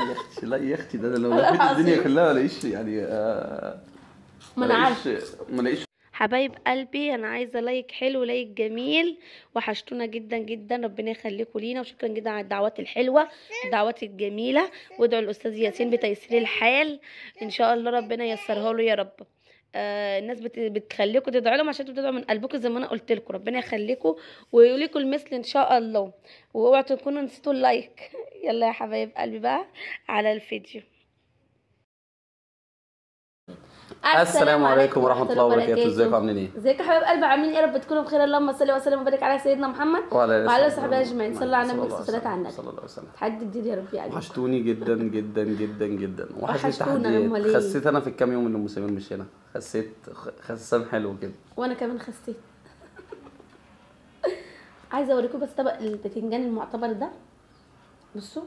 يا اختي لا يا اختي ده انا لو والله لفيت الدنيا العظيم. كلها ما الاقيش يعني آه، ما انا الاقيش عارفه ما الاقيش حبايب قلبي انا عايزه لايك حلو لايك جميل وحشتونا جدا جدا ربنا يخليكم لينا وشكرا جدا على الدعوات الحلوه الدعوات الجميله وادعوا الاستاذ ياسين بتيسير الحال ان شاء الله ربنا ييسرها له يا رب آه الناس بت... بتخليكم تدعوا لهم عشان تدعوا من قلبكم زي ما انا قلت لكم ربنا يخليكم ويوليكم المثل ان شاء الله واوعوا تكونوا نسيتوا اللايك يلا يا حبايب قلبي بقى على الفيديو السلام عليكم ورحمه الله وبركاته ازيكم عاملين ايه ازيكم يا حبايب قلبي عاملين ايه يا رب تكونوا بخير اللهم صل وسلم وبارك على سيدنا محمد وعلى آله وعلى وصحبه صحبه اجمعين صلى على النبي صلى الله والصلاه على وسلم. النبي صلى الله عليه وسلم تحدي جديد يا رب يعني وحشتوني جدا جدا جدا جدا وحشني وحشتونا، أمال التحديات إيه؟ خسيت انا في الكام يوم اللي ام سمير مش هنا خسيت خ- خسان حلو كده وانا كمان خسيت عايزه اوريكم بس طبق الباذنجان المعتبر ده بصوا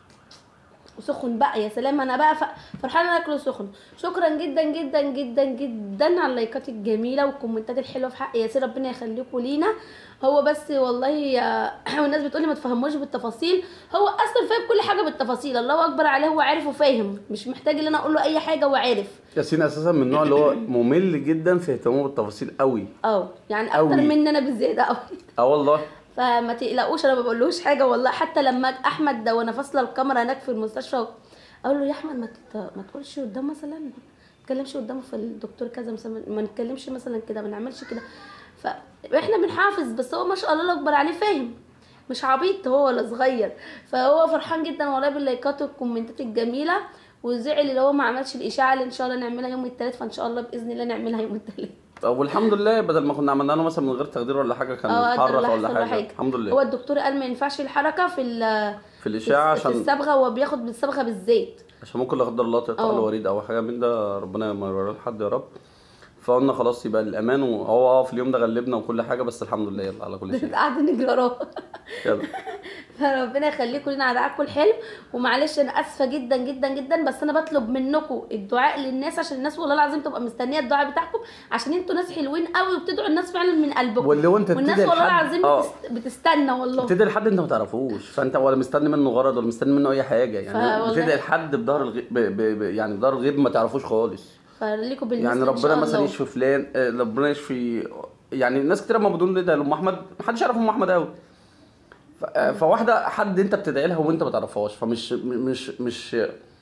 وسخن بقى يا سلام انا بقى ف- فرحانه ان اكله سخن شكرا جدا جدا جدا جدا على اللايكات الجميله والكومنتات الحلوه في حق ياسر ربنا يخليكم لينا هو بس والله يا- والناس بتقولي ما تفهموش بالتفاصيل هو اصلا فاهم كل حاجه بالتفاصيل الله اكبر عليه هو عارف وفاهم مش محتاج ان انا اقول له اي حاجه هو عارف ياسين اساسا من النوع اللي هو ممل جدا في اهتمامه بالتفاصيل قوي اه يعني اكتر أوي. مني انا بالزياده قوي اه والله فما تقلقوش انا ما بقولوش حاجه والله حتى لما احمد ده وانا فاصله الكاميرا هناك في المستشفى اقول له يا احمد ما تت... ما تقولش قدام مثلا ما تتكلمش قدامه في الدكتور كذا مثلا ما نتكلمش مثلا كده ما نعملش كده فاحنا بنحافظ بس هو ما شاء الله الله اكبر عليه فاهم مش عبيط هو ولا صغير فهو فرحان جدا والله باللايكات والكومنتات الجميله وزعل اللي هو ما عملش الاشاعه اللي ان شاء الله نعملها يوم الثلاث فان شاء الله باذن الله نعملها يوم الثلاث طب والحمد لله بدل ما كنا عملنا له مثلا من غير تقدير ولا حاجه كان اه قدر اتحرك الله ولا حصل له حاجه الحمد هو لله الدكتور قال ما ينفعش الحركه في ال- في الاشاعه في عشان الصبغه هو بياخد بالصبغه بالزيت عشان ممكن لا قدر الله تقطع اه. له وريد او حاجه من ده ربنا ما يوريها لحد يا رب فقلنا خلاص يبقى الامان وهو اه في اليوم ده غلبنا وكل حاجه بس الحمد لله يلا على كل شيء قاعدين نجري وراه يلا فربنا يخليكم لنا على دعاءكم الحلو ومعلش انا اسفه جدا جدا جدا بس انا بطلب منكم الدعاء للناس عشان الناس والله العظيم تبقى مستنيه الدعاء بتاعكم عشان انتوا ناس حلوين قوي وبتدعوا الناس فعلا من قلبكم واللي هو انت والناس بتدعي والله لحد- العظيم اه. بتست... بتستنى والله بتدعي لحد انت ما تعرفوش فانت ولا مستني منه غرض ولا مستني منه اي حاجه يعني فوالله- بتدعي لحد بظهر الغيب ب... ب... ب... يعني بظهر الغيب ما تعرفوش خالص فليكم بالنسبه يعني إن ربنا شاء مثلا الله. يشفي فلان آه، ربنا يشفي يعني ناس كتير لما بدون ندعي لام احمد محدش يعرف ام احمد قوي ف- آه، فواحده حد انت بتدعي لها وانت ما تعرفهاش فمش مش مش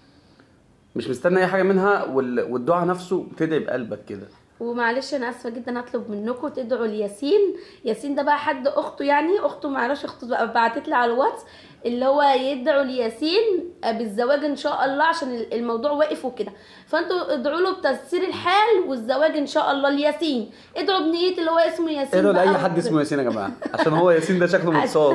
مش مستني اي حاجه منها وال- والدعاء نفسه بتدعي بقلبك كده ومعلش انا اسفه جدا هطلب منكم تدعوا لياسين ياسين ده بقى حد اخته يعني اخته ما اعرفش اخته بقى بعتت لي على الواتس اللي هو يدعوا لياسين بالزواج ان شاء الله عشان الموضوع واقف وكده فانتوا ادعوا له بتيسير الحال والزواج ان شاء الله لياسين ادعوا بنيه اللي هو اسمه ياسين ادعوا لاي بقى. حد اسمه ياسين يا جماعه عشان هو ياسين ده شكله متصاب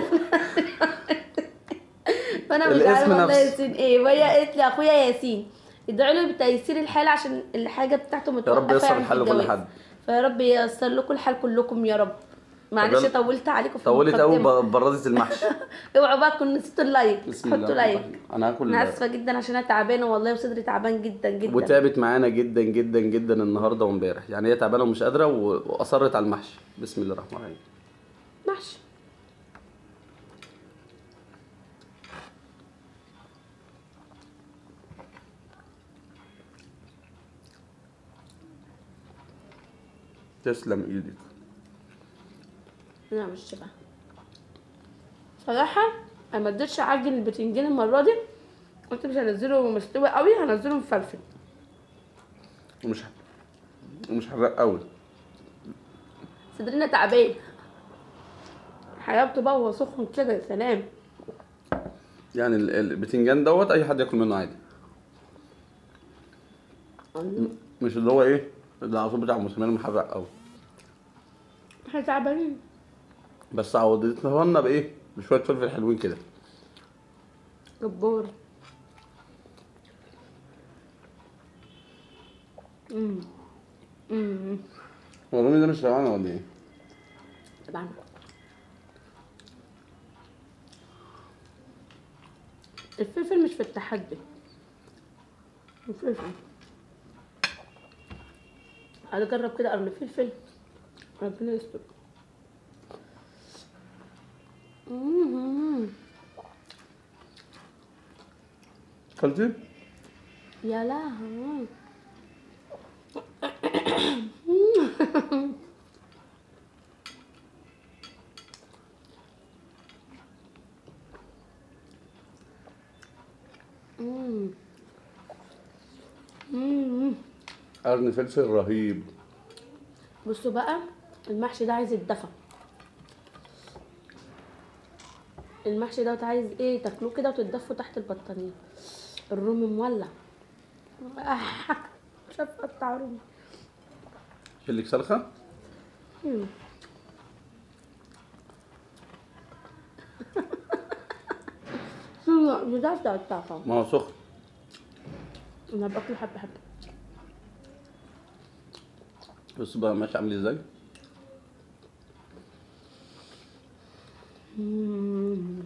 فانا مش الاسم عارفه والله نفسه. ياسين ايه وهي قالت لي اخويا ياسين ادعوا له بتيسير الحال عشان الحاجه بتاعته يا متوقفه رب ييسر يعني في الحال لكل الجواز. حد فيا رب ييسر لكم الحال كلكم يا رب معلش يلا. طولت عليكم في طولت قوي المقدمة. بردت المحشي اوعوا بقى تكونوا نسيتوا اللايك بسم الله حطوا الرحمن لايك الرحيم. انا هاكل انا اسفه جدا عشان انا تعبانه والله وصدري تعبان جدا جدا وتعبت معانا جدا جدا جدا النهارده وامبارح يعني هي تعبانه ومش قادره و- واصرت على المحشي بسم الله الرحمن الرحيم محشي تسلم ايدك انا مش شبه صراحه انا ما اديتش اعجن البتنجان المره دي قلت مش هنزله مستوي قوي هنزله مفلفل ومش ومش حراق قوي صدرنا تعبان حلاوته بقى وهو سخن كده يا سلام يعني ال- البتنجان دوت اي حد ياكل منه عادي مش اللي هو ايه العصير بتاع مسلمان محرق قوي احنا تعبانين بس عوضتنا لنا بايه بشويه فلفل حلوين كده جبار امم امم هو الرومي ده مش روعان ولا ايه طبعا الفلفل مش في التحدي الفلفل هنجرب كده قرن فلفل ربنا يستر مم. كلتي؟ يا لهوي مم. مم. قرن فلفل رهيب بصوا بقى المحشي ده عايز يتدفى المحشي دوت عايز ايه تاكلوه كده وتتدفوا تحت البطانيه الرومي مولع مش عارفه اقطع رومي شلك سلخه مم. لا مش عارفه اقطعها ما هو سخن انا باكله حبه حبه بص بقى ماشي عامل ازاي مم.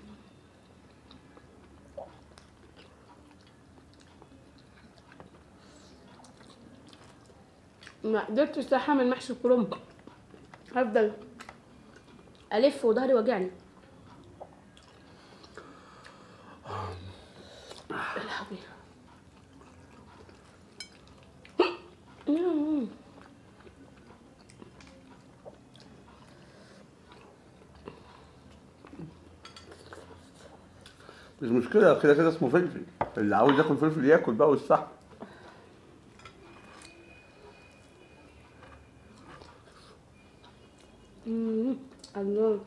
ما قدرتش صح من محشي الكرنب هفضل الف وظهري وجعني يا لهوي مم. مش مشكله كده كده اسمه فلفل اللي عاوز ياكل فلفل ياكل بقى والصح مم. الله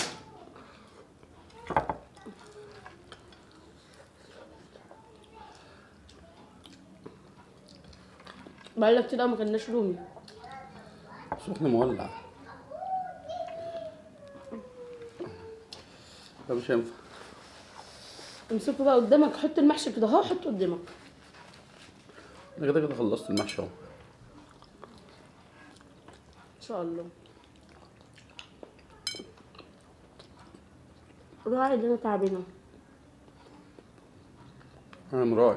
بقالنا كتير أوي ما كناش رومي سخن مولع ده مش هينفع امسكه بقى قدامك حط المحشي كده اهو حطه قدامك انا كده كده خلصت المحشي اهو ان شاء الله راعي اللي انا تعبانه انا مراعي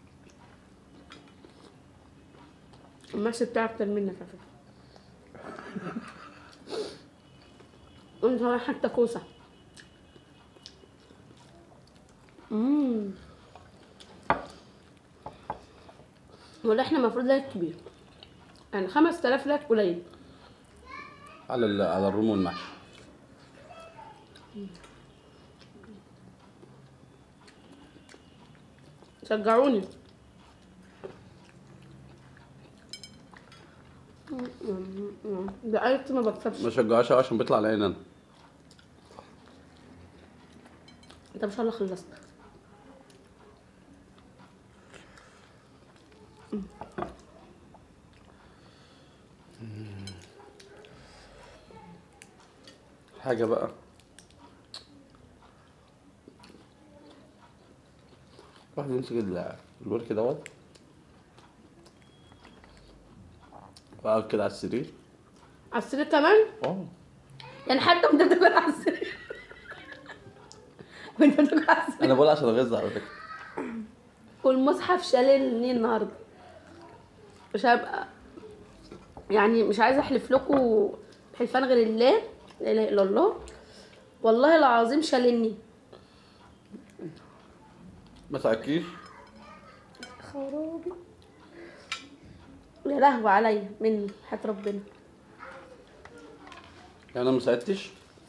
المحشي بتاعي اكتر منك على فكره وانت رايح حتى كوسه امم ولا احنا المفروض لايك كبير يعني 5000 لايك قليل على ال- على الروم والمحشي شجعوني ده قلت ما بكسبش ما شجعهاش أوي عشان بيطلع العين انا انت ما شاء الله خلصت حاجه بقى واحد يمسك ال- الورك دوت وقعد كده على السرير على السرير كمان اه يعني حتى وانت بتاكل على السرير وانت بتاكل على السرير انا بقول عشان اغز على فكره والمصحف شاللني النهارده مش هبقى يعني مش عايزه احلف لكم حلفان غير الله لا اله الا الله والله العظيم شالني ما تاكيش خرابي يا لهوي عليا مني حياة ربنا يعني انا ما ساعدتش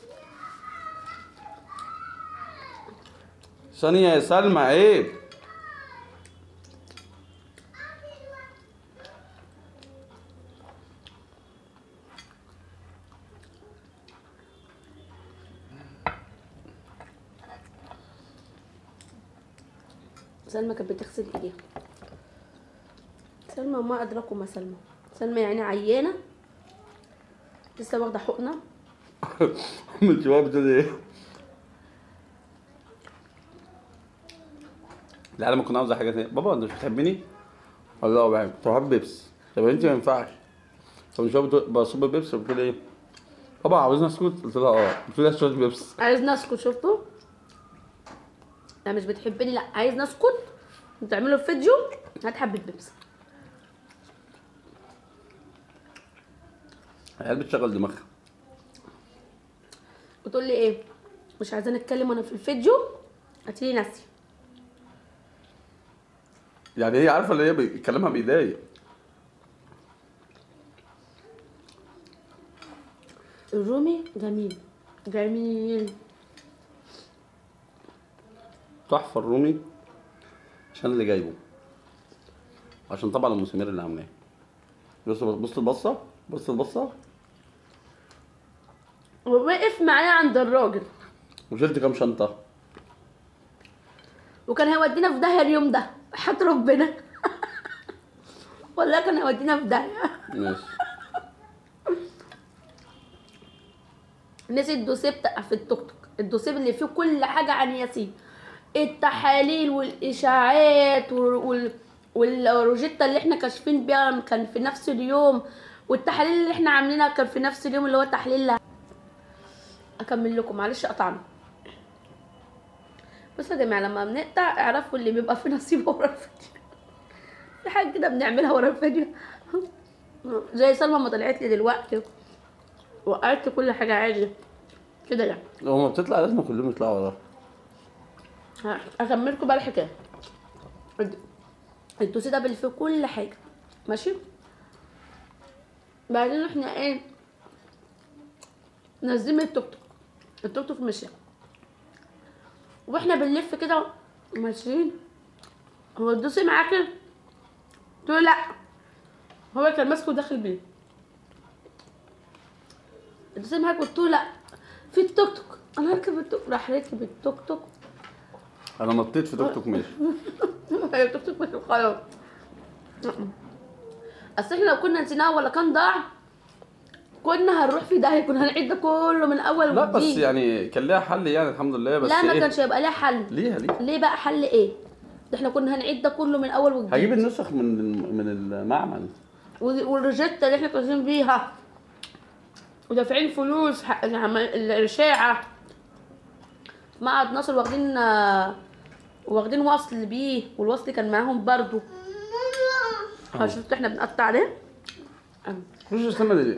ثانيه يا سلمى عيب سلمى كانت بتغسل ايديها سلمى وما ادراكم ما سلمى سلمى يعني عيانه لسه واخده حقنه من شويه بتقول ايه لا انا ما كنت عاوز حاجه تانية بابا انت مش بتحبني؟ والله لا بحب كنت بحب بيبس طب انت ما ينفعش فمن شويه بتقول بصب بيبس بتقول ايه؟ بابا عاوزنا اسكت قلت لها اه قلت لها اشرب بيبس عايزني اسكت شفتوا لا مش بتحبني لا عايزني اسكت وتعملوا الفيديو هات حبه بيبسي العيال بتشغل دماغها وتقول لي ايه مش عايزه نتكلم وانا في الفيديو هاتيلي ناسي يعني هي عارفه اللي هي بي- كلامها بيضايق الرومي جميل جميل تحفه الرومي عشان اللي جايبه عشان طبعا المسامير اللي عاملاه بص بص البصه بص البصه ووقف معايا عند الراجل وشلت كام شنطه وكان هيودينا في داهيه اليوم ده حط ربنا والله كان هيودينا في داهيه ماشي نسي الدوسيه بتاع في التوك توك الدوسيه اللي فيه كل حاجه عن ياسين التحاليل والاشاعات وال... وال... والروجيتا اللي احنا كاشفين بيها كان في نفس اليوم والتحاليل اللي احنا عاملينها كان في نفس اليوم اللي هو تحليل ل- اكمل لكم معلش قطعنا بصوا يا جماعه لما بنقطع اعرفوا اللي بيبقى في نصيب ورا الفيديو في حاجه كده بنعملها ورا الفيديو زي سلمى ما طلعت لي دلوقتي وقعت كل حاجه عادي كده يعني لو ما بتطلع لازم كلهم يطلعوا وراها ها، اكملكم بقى الحكايه الد- الدوسي ده اللي فيه كل حاجه ماشي بعدين احنا ايه نازلين من التوك توك التوك توك مشي واحنا بنلف كده ماشيين هو الدوسي معاكي قلت له لا هو كان ماسكه داخل بيه الدوسي معاك قلت له لا في التوك توك انا اركب التوك راح ركب التوك توك انا نطيت في توك توك ماشي هي التوك توك مش خلاص اصل احنا لو كنا نسيناه ولا كان ضاع كنا هنروح في داهيه كنا هنعيد ده كله من اول لا بس وجديد. يعني كان ليها حل يعني الحمد لله بس لا ما إيه؟ كانش هيبقى ليها حل ليها ليها ليه بقى حل ايه ده احنا كنا هنعيد ده كله من اول وجديد هجيب النسخ من من المعمل وال- والروجيتا اللي احنا كاتبين بيها ودافعين فلوس حق العم- الاشاعه معهد ناصر واخدين آه، واخدين وصل بيه والوصل كان معاهم برضو أهو. شفت احنا بنقطع عليه خش استنى دي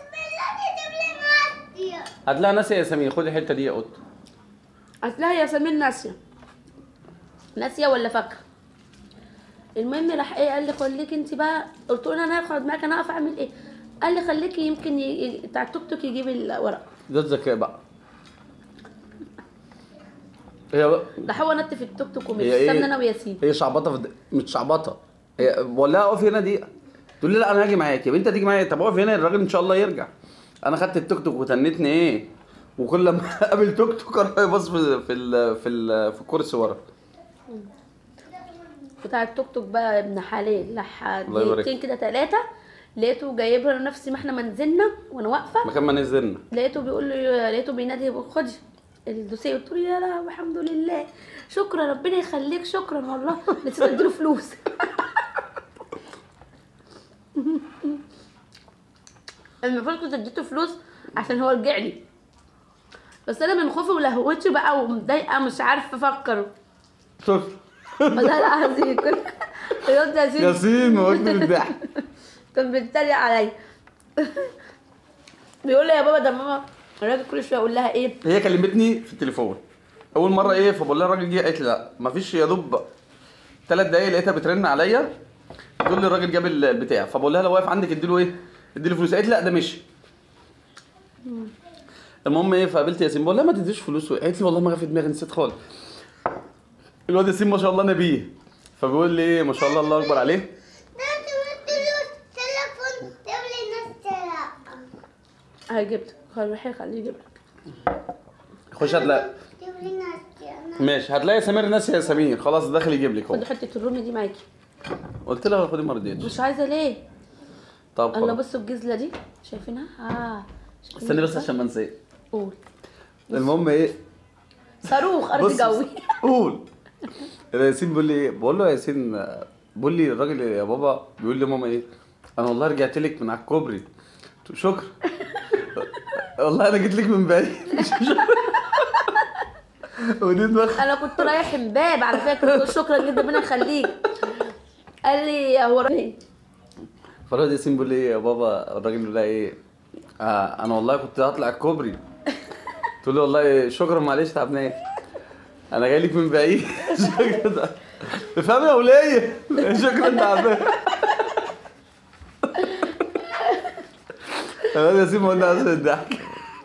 هتلاقي ناس يا سمير خد الحته دي يا قط هتلاقي ياسمين ناسيه ناسيه ولا فاكره المهم راح ايه قال لي خليك انت بقى قلت له انا هاخد معاك انا هقف اعمل ايه قال لي خليكي يمكن ي... ي- بتاع التوك توك يجيب الورق ده الذكاء بقى هي بقى راح هو نط في التوك توك ومش هي إيه؟ استنى انا وياسين هي شعبطه في د... مش شعبطه هي بقول لها اقف هنا دي تقول لي لا انا هاجي معاك يا بنت هتيجي معايا طب اقف هنا الراجل ان شاء الله يرجع انا خدت التوك توك وتنتني ايه وكل ما اقابل توك توك اروح يبص في في ال... في ال... في الكرسي ورا بتاع التوك توك بقى ابن حلال لح الله يبارك. دقيقتين كده ثلاثه لقيته جايبها نفس ما احنا ما نزلنا وانا واقفه مكان ما نزلنا لقيته بيقول لي لقيته بينادي بيقول خدي الدوسيه قلت له يا لا الحمد لله شكرا ربنا يخليك شكرا والله نسيت اديله فلوس المفروض كنت اديته فلوس عشان هو رجع لي بس انا من خوفي ولهوتي بقى ومضايقه مش عارفه افكر شوف والله العظيم كنت قلت يا سيدي ياسين موتني من الضحك كان بيتريق عليا بيقول لي يا بابا ده ماما الراجل كل شويه اقول لها ايه هي كلمتني في التليفون اول مره ايه فبقول لها الراجل جه قالت لي لا مفيش يا دوب ثلاث دقايق لقيتها بترن عليا تقول لي الراجل جاب البتاع فبقول لها لو واقف عندك اديله ايه اديله فلوس قالت لي لا ده مشي المهم ايه فقابلت ياسين بقول لها ما تديش فلوس قالت لي والله ما جه في دماغي نسيت خالص الواد ياسين ما شاء الله نبيه فبيقول لي ايه ما شاء الله الله اكبر عليه هجبت خليه خليه يجيب لك خش هتلاقي ماشي هتلاقي سمير ناس يا سمير خلاص داخل يجيب لك خدي اهو حته الرومي دي معاكي قلت لها خدي ما رضيتش مش عايزه ليه طب الله خلاص بصوا الجزله دي شايفينها اه شايفين استني بس الجزلة؟ عشان ما انساش قول المهم ايه صاروخ ارض بص جوي قول ياسين بيقول لي ايه بقول له يا ياسين آه، بيقول لي الراجل يا بابا بيقول لي ماما ايه انا والله رجعت لك من على الكوبري قلت له شكرا والله انا جيت لك من بعيد ودي دماغ انا كنت رايح امباب على فكره قلت له شكرا جدا ربنا يخليك قال لي هو رايح فالواد ياسين بيقول لي ايه يا بابا الراجل بيقول لها ايه آه انا والله كنت هطلع الكوبري تقول له والله شكرا معلش تعبناك انا جاي لك من بعيد كده افهمي يا وليه شكرا تعبان تمام يا سيما قلنا عشان الضحك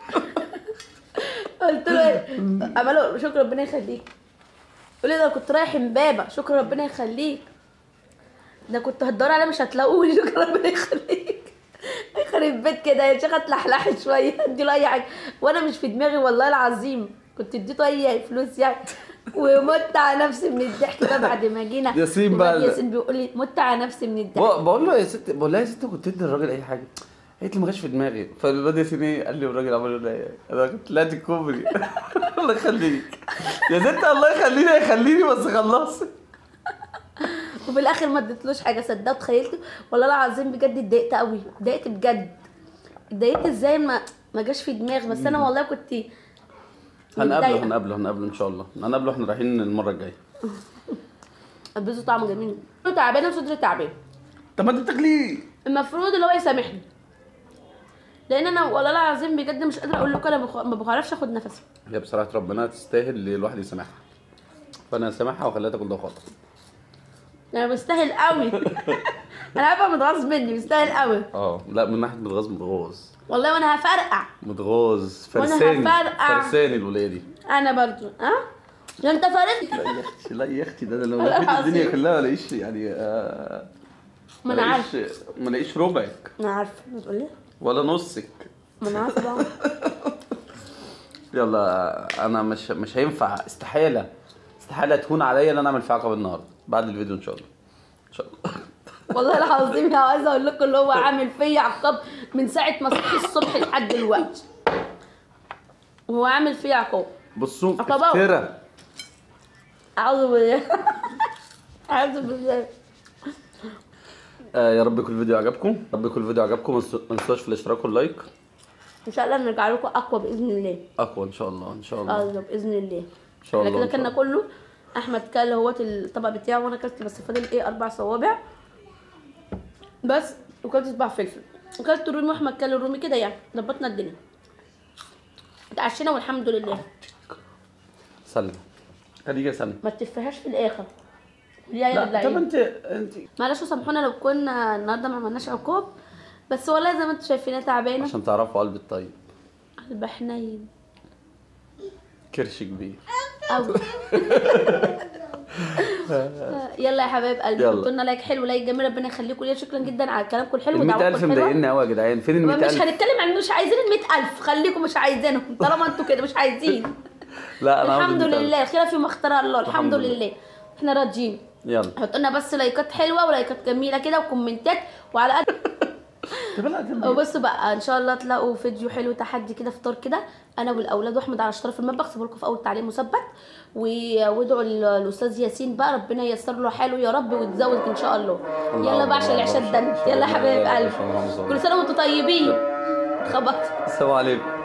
قلت له ايه عمله شكرا ربنا يخليك يقول لي ده أنا كنت رايح امبابه شكرا ربنا يخليك ده كنت هتدور عليه مش هتلاقوني شكرا ربنا يخليك يخرب بيت كده يا شيخه اتلحلحي شويه اديله اي حاجه وانا مش في دماغي والله العظيم كنت اديته اي فلوس يعني ومت على نفسي من الضحك ده بعد ما جينا ياسين بقى وبعد ال- ياسين بيقول لي مت على نفسي من الضحك بق- بقول له يا ست بقول لها يا ست كنت تدي الراجل اي حاجه قالت لي ما جاش في دماغي فالواد ياسين ايه قال لي الراجل عمل له ايه انا كنت طلعت الكوبري الله يخليك يا ست الله يخليني يخليني بس خلص وفي الاخر ما اديتلوش حاجه صدقت خيلته والله العظيم بجد اتضايقت قوي اتضايقت بجد اتضايقت ازاي ما ما جاش في دماغي بس انا والله كنت هنقابله متضايقة. هنقابله هنقابله ان شاء الله هنقابله احنا رايحين المره الجايه البيزو طعمه جميل أنا تعبانه وصدري تعبان طب ما انت بتاكليه المفروض اللي هو يسامحني لان انا والله العظيم بجد مش قادره اقول لكم انا بخ... ما بعرفش اخد نفسي هي بصراحه ربنا تستاهل اللي الواحد يسامحها فانا سامحها وخليها تاكل ده خاطر انا بستاهل قوي انا عارفه متغاظ مني بستاهل قوي اه لا من ناحيه متغاظ متغاظ والله وانا هفرقع متغاظ وأنا فرساني هفرقع. فرساني الولايه دي انا برضو ها ده انت فارقت لا يا اختي لا يا اختي ده انا لو والله لفيت الدنيا العظيم. كلها ما الاقيش يعني آه، ما انا الاقيش- عارفه ما الاقيش ربعك انا عارفه بتقول لي ولا نصك ما انا عارفه بقى يلا انا مش مش هينفع استحاله استحاله تهون عليا ان انا اعمل فيها عقاب النهارده بعد الفيديو ان شاء الله ان شاء الله والله العظيم يا عايزه اقول لكم اللي هو عامل فيا عقاب من ساعه ما صحي الصبح لحد دلوقتي وهو عامل فيا عقاب بصوا عقاب أهو. افترى اعوذ بالله اعوذ بالله آه يا رب يكون الفيديو عجبكم يا رب يكون الفيديو عجبكم ما تنسوا- ما تنسوش في الاشتراك واللايك ان شاء الله نرجع لكم اقوى باذن الله اقوى ان شاء الله ان شاء الله الله باذن الله ان شاء احنا الله كده إن شاء كنا الله. كله احمد كل هوت الطبق بتاعه وانا كلت بس فاضل ايه اربع صوابع بس وكلت صباع فلفل وكلت الرومي واحمد كل الرومي كده يعني ظبطنا الدنيا اتعشينا والحمد لله سلم خليك سلم ما تفهاش في الاخر يا يا لا طب اللعيبة. انت انت معلش سامحونا لو كنا النهارده ما عملناش عقاب بس والله زي ما انتم شايفين أنا تعبانه عشان تعرفوا قلبي الطيب قلب حنين كرش كبير قوي يلا يا حبايب قلبي يلا. حطوا لنا لايك حلو لايك جميل ربنا يخليكم ليا شكرا جدا على كلامكم الحلو ال 100000 ودعواتكم الحلوه مضايقني قوي يا جدعان فين ال ما مش 100000 هنتكلم عن مش عايزين ال 100000 خليكم مش عايزينهم طالما انتوا كده مش عايزين لا انا عاوز الحمد 100,000. لله خير فيما اختار الله الحمد الحمد لله. لله احنا راضيين يلا حطوا لنا بس لايكات حلوه ولايكات جميله كده وكومنتات وعلى قد طب لا دي- وبصوا بقى ان شاء الله تلاقوا فيديو حلو تحدي كده فطار كده انا والاولاد واحمد على اشتراك في المطبخ سيبوا لكم في اول تعليق مثبت و- وادعوا ال- الاستاذ ياسين بقى ربنا ييسر له حاله يا رب ويتزوج ان شاء الله يلا بقى عشان العشاء الدنيا يلا يا حبايب قلبي كل سنه وانتم طيبين خبطت السلام عليكم